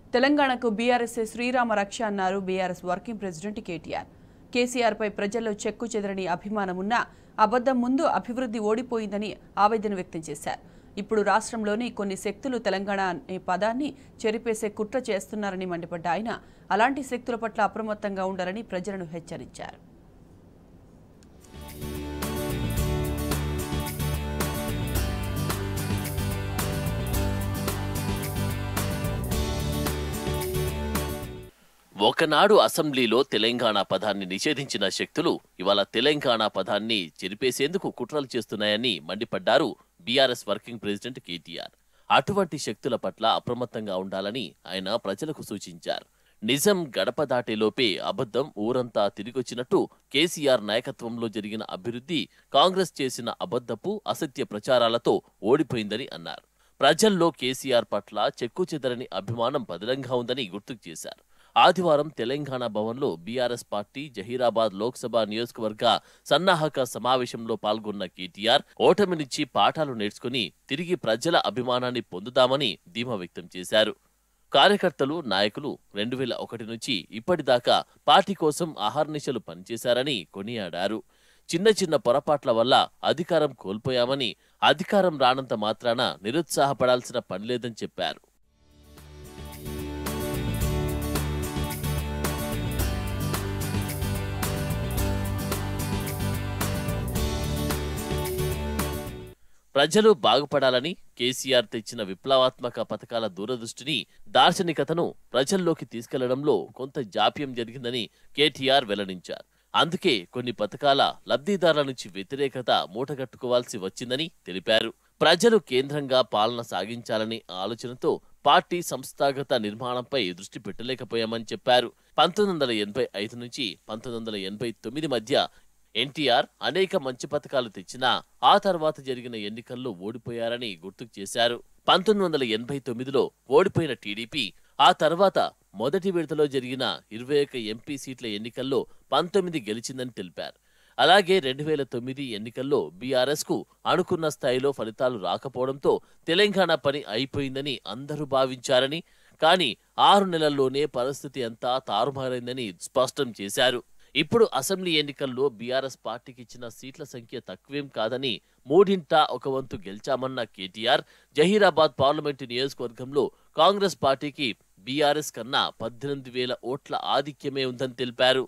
తెలంగాణకు బీఆర్ఎస్ శ్రీరామ రక్ష అన్నారు బీఆర్ఎస్ వర్కింగ్ ప్రెసిడెంట్ కేటీఆర్ కేసీఆర్పై ప్రజల్లో చెక్కు చెదరని అభిమానం ఉన్నా అబద్ధం ముందు అభివృద్ధి ఓడిపోయిందని ఆవేదన వ్యక్తం చేశారు ఇప్పుడు రాష్ట్రంలోని కొన్ని శక్తులు తెలంగాణ అనే పదాన్ని చెరిపేసే కుట్ర చేస్తున్నారని మండిపడ్డ ఆయన అలాంటి శక్తుల పట్ల అప్రమత్తంగా ఉండాలని ప్రజలను హెచ్చరించారు ఒకనాడు అసెంబ్లీలో తెలంగాణ పదాన్ని నిషేధించిన శక్తులు ఇవాళ తెలంగాణ పదాన్ని చెరిపేసేందుకు కుట్రలు చేస్తున్నాయని మండిపడ్డారు బీఆర్ఎస్ వర్కింగ్ ప్రెసిడెంట్ కేటీఆర్ అటువంటి శక్తుల పట్ల అప్రమత్తంగా ఉండాలని ఆయన ప్రజలకు సూచించారు నిజం గడప దాటేలోపే అబద్ధం ఊరంతా తిరిగొచ్చినట్టు కేసీఆర్ నాయకత్వంలో జరిగిన అభివృద్ధి కాంగ్రెస్ చేసిన అబద్ధపు అసత్య ప్రచారాలతో ఓడిపోయిందని అన్నారు ప్రజల్లో కేసీఆర్ పట్ల చెక్కు చెదరని అభిమానం పదిలంగా ఉందని గుర్తుకు చేశారు ఆదివారం తెలంగాణ భవన్లో బీఆర్ఎస్ పార్టీ జహీరాబాద్ లోక్సభ నియోజకవర్గ సన్నాహక సమావేశంలో పాల్గొన్న కేటీఆర్ ఓటమి నుంచి పాఠాలు నేర్చుకుని తిరిగి ప్రజల అభిమానాన్ని పొందుదామని ధీమా వ్యక్తం చేశారు కార్యకర్తలు నాయకులు రెండు వేల ఒకటి నుంచి ఇప్పటిదాకా పార్టీ కోసం అహర్నిశలు పనిచేశారని కొనియాడారు చిన్న చిన్న పొరపాట్ల వల్ల అధికారం కోల్పోయామని అధికారం రానంత మాత్రాన నిరుత్సాహపడాల్సిన పనిలేదని చెప్పారు ప్రజలు బాగుపడాలని కేసీఆర్ తెచ్చిన విప్లవాత్మక పథకాల దూరదృష్టిని దార్శనికతను ప్రజల్లోకి తీసుకెళ్లడంలో కొంత జాప్యం జరిగిందని కేటీఆర్ వెల్లడించారు అందుకే కొన్ని పథకాల లబ్ధిదారుల నుంచి వ్యతిరేకత మూటగట్టుకోవాల్సి వచ్చిందని తెలిపారు ప్రజలు కేంద్రంగా పాలన సాగించాలనే ఆలోచనతో పార్టీ సంస్థాగత నిర్మాణంపై దృష్టి పెట్టలేకపోయామని చెప్పారు పంతొమ్మిది వందల ఎనభై ఐదు నుంచి పంతొమ్మిది వందల ఎనభై తొమ్మిది మధ్య ఎన్టీఆర్ అనేక మంచి పథకాలు తెచ్చినా ఆ తర్వాత జరిగిన ఎన్నికల్లో ఓడిపోయారని గుర్తుకు చేశారు పంతొమ్మిది వందల ఎనభై తొమ్మిదిలో ఓడిపోయిన టీడీపీ ఆ తర్వాత మొదటి విడతలో జరిగిన ఇరవై ఒక్క ఎంపీ సీట్ల ఎన్నికల్లో పంతొమ్మిది గెలిచిందని తెలిపారు అలాగే రెండు వేల తొమ్మిది ఎన్నికల్లో బీఆర్ఎస్ కు అనుకున్న స్థాయిలో ఫలితాలు రాకపోవడంతో తెలంగాణ పని అయిపోయిందని అందరూ భావించారని కానీ ఆరు నెలల్లోనే పరిస్థితి అంతా తారుమారైందని స్పష్టం చేశారు ఇప్పుడు అసెంబ్లీ ఎన్నికల్లో బీఆర్ఎస్ పార్టీకి ఇచ్చిన సీట్ల సంఖ్య తక్కువేం కాదని మూడింటా ఒక వంతు గెలిచామన్న కేటీఆర్ జహీరాబాద్ పార్లమెంటు నియోజకవర్గంలో కాంగ్రెస్ పార్టీకి బీఆర్ఎస్ కన్నా పద్దెనిమిది వేల ఓట్ల ఆధిక్యమే ఉందని తెలిపారు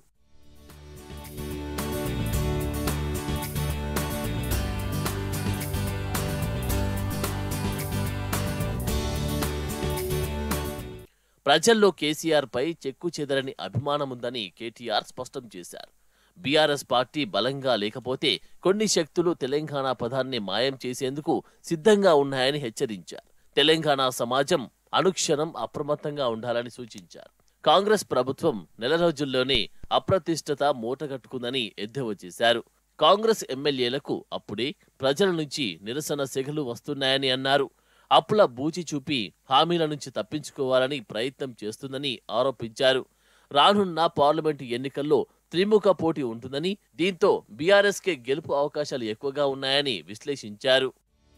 ప్రజల్లో కేసీఆర్ పై చెక్కు చెదరని అభిమానం ఉందని కేటీఆర్ స్పష్టం చేశారు బీఆర్ఎస్ పార్టీ బలంగా లేకపోతే కొన్ని శక్తులు తెలంగాణ పదాన్ని మాయం చేసేందుకు సిద్ధంగా ఉన్నాయని హెచ్చరించారు తెలంగాణ సమాజం అనుక్షణం అప్రమత్తంగా ఉండాలని సూచించారు కాంగ్రెస్ ప్రభుత్వం నెల రోజుల్లోనే అప్రతిష్టత మూటగట్టుకుందని ఎద్దేవా చేశారు కాంగ్రెస్ ఎమ్మెల్యేలకు అప్పుడే ప్రజల నుంచి నిరసన సెగలు వస్తున్నాయని అన్నారు అప్పుల బూచి చూపి హామీల నుంచి తప్పించుకోవాలని ప్రయత్నం చేస్తుందని ఆరోపించారు రానున్న పార్లమెంటు ఎన్నికల్లో త్రిముఖ పోటీ ఉంటుందని దీంతో బీఆర్ఎస్కే గెలుపు అవకాశాలు ఎక్కువగా ఉన్నాయని విశ్లేషించారు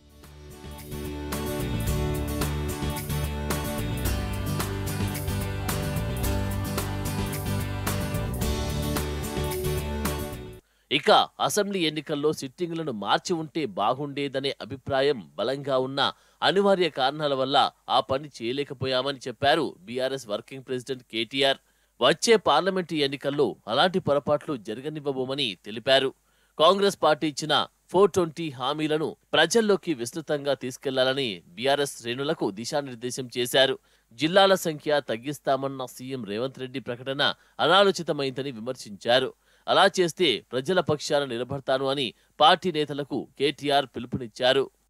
ఇక అసెంబ్లీ ఎన్నికల్లో సిట్టింగులను మార్చి ఉంటే బాగుండేదనే అభిప్రాయం బలంగా ఉన్న అనివార్య కారణాల వల్ల ఆ పని చేయలేకపోయామని చెప్పారు బీఆర్ఎస్ వర్కింగ్ ప్రెసిడెంట్ కేటీఆర్ వచ్చే పార్లమెంటు ఎన్నికల్లో అలాంటి పొరపాట్లు జరగనివ్వబోమని తెలిపారు కాంగ్రెస్ పార్టీ ఇచ్చిన ఫోర్ ట్వంటీ హామీలను ప్రజల్లోకి విస్తృతంగా తీసుకెళ్లాలని బీఆర్ఎస్ శ్రేణులకు దిశానిర్దేశం చేశారు జిల్లాల సంఖ్య తగ్గిస్తామన్న సీఎం రేవంత్ రెడ్డి ప్రకటన అనాలోచితమైందని విమర్శించారు అలా చేస్తే ప్రజల పక్షాన నిలబడతాను అని పార్టీ నేతలకు కేటీఆర్ పిలుపునిచ్చారు